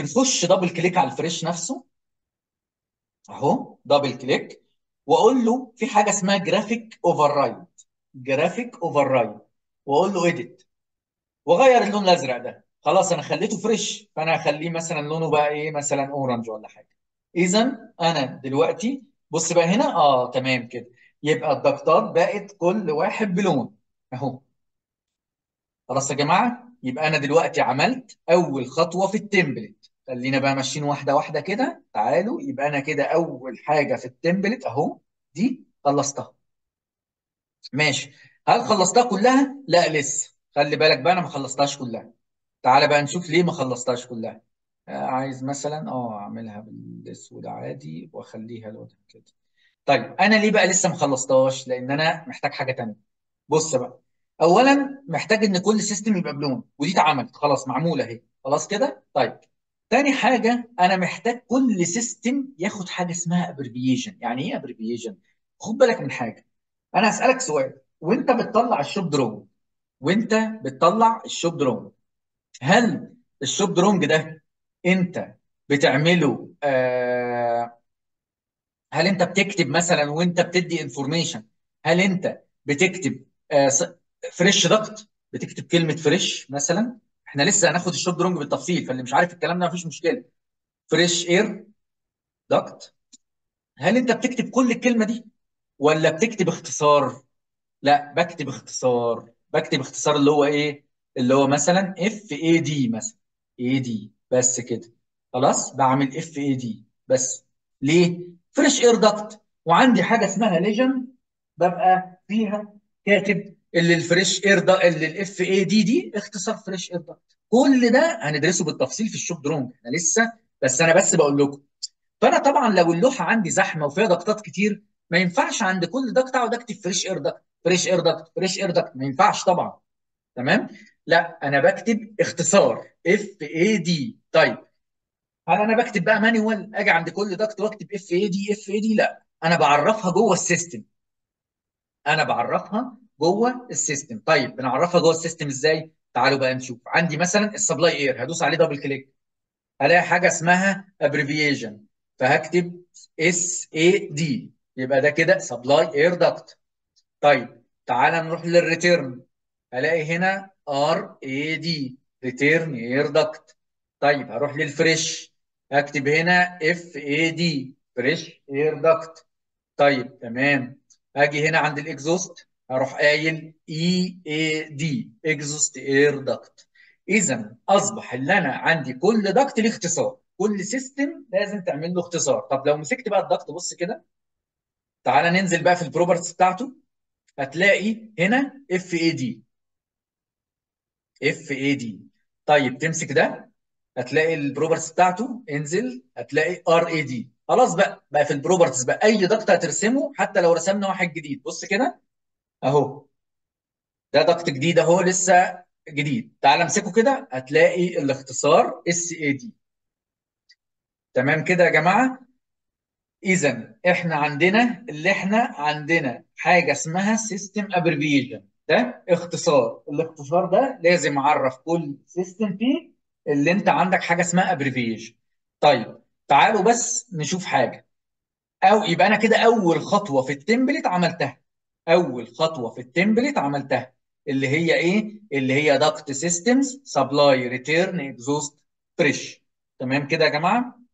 نخش دبل كليك على الفريش نفسه اهو دبل كليك واقول له في حاجه اسمها جرافيك اوفر رايد جرافيك اوفر رايد واقول له اديت واغير اللون الازرق ده خلاص انا خليته فريش فانا هخليه مثلا لونه بقى ايه مثلا اورنج ولا حاجه اذا انا دلوقتي بص بقى هنا اه تمام كده يبقى الضغطات بقت كل واحد بلون اهو خلاص يا جماعه يبقى انا دلوقتي عملت اول خطوه في التمبلت خلينا بقى ماشيين واحده واحده كده تعالوا يبقى انا كده اول حاجه في التمبلت اهو دي خلصتها ماشي هل خلصتها كلها لا لسه خلي بالك بقى انا ما خلصتهاش كلها تعالى بقى نشوف ليه ما خلصتهاش كلها آه عايز مثلا اه اعملها بالاسود عادي واخليها لونها كده طيب انا ليه بقى لسه ما خلصتهاش لان انا محتاج حاجه تانية بص بقى اولا محتاج ان كل سيستم يبقى بلون ودي اتعملت خلاص معموله اهي خلاص كده طيب تاني حاجه انا محتاج كل سيستم ياخد حاجه اسمها ابريفيشن يعني ايه ابريفيشن خد بالك من حاجه انا هسالك سؤال وانت بتطلع الشوب درونج وانت بتطلع الشوب درونج هل الشوب درونج ده انت بتعمله آه هل انت بتكتب مثلا وانت بتدي انفورميشن هل انت بتكتب آه فريش ضغط بتكتب كلمه فريش مثلا احنا لسه هناخد الشوب درونج بالتفصيل فاللي مش عارف الكلام ده مفيش مشكله فريش اير ضغط هل انت بتكتب كل الكلمه دي ولا بتكتب اختصار لا بكتب اختصار بكتب اختصار اللي هو ايه اللي هو مثلا اف اي دي مثلا اي دي بس كده خلاص بعمل اف اي دي بس ليه فريش اير دكت وعندي حاجه اسمها ليجند ببقى فيها كاتب اللي الفريش اير ده اللي الاف اي دي دي اختصار فريش اير دكت كل ده هندرسه بالتفصيل في الشوب درونج احنا لسه بس انا بس بقول لكم فانا طبعا لو اللوحه عندي زحمه وفيها ضغطات كتير ما ينفعش عند كل ضغط اقعد اكتب فريش اير دكت فريش اير دكت فريش اير دكت ما ينفعش طبعا تمام لا انا بكتب اختصار اف اي دي طيب هل انا بكتب بقى مانيوال اجي عند كل ضغط واكتب اف اي دي اف اي دي لا انا بعرفها جوه السيستم انا بعرفها جوه السيستم طيب بنعرفها جوه السيستم ازاي تعالوا بقى نشوف عندي مثلا السبلاي اير هدوس عليه دبل كليك هلاقي حاجه اسمها ابريفيشن فهكتب اس اي دي يبقى ده كده سبلاي اير دكت طيب تعالى نروح للريتيرن هلاقي هنا ار اي دي ريتيرن اير دكت طيب هروح للفريش اكتب هنا اف اي دي فريش اير دكت طيب تمام اجي هنا عند الاكزوست هروح قايل اي اي دي اكزوست اير دكت اذا اصبح اللي انا عندي كل دكت ليه اختصار كل سيستم لازم تعمل له اختصار طب لو مسكت بقى الضغط بص كده تعالى ننزل بقى في البروبرتيز بتاعته هتلاقي هنا اف اي دي اف اي دي طيب تمسك ده هتلاقي البروبرتيز بتاعته انزل هتلاقي ار اي دي خلاص بقى بقى في البروبرتيز بقى اي ضغط هترسمه حتى لو رسمنا واحد جديد بص كده اهو ده ضغط جديد اهو لسه جديد تعال امسكه كده هتلاقي الاختصار اس اي دي تمام كده يا جماعه اذا احنا عندنا اللي احنا عندنا حاجه اسمها سيستم ابريفيشن ده اختصار الاختصار ده لازم اعرف كل سيستم فيه اللي انت عندك حاجه اسمها ابريفيشن طيب تعالوا بس نشوف حاجه او يبقى انا كده اول خطوه في التمبلت عملتها اول خطوه في التمبلت عملتها اللي هي ايه اللي هي داكت سيستمز سبلاي ريتيرن اكزوست فريش تمام كده يا جماعه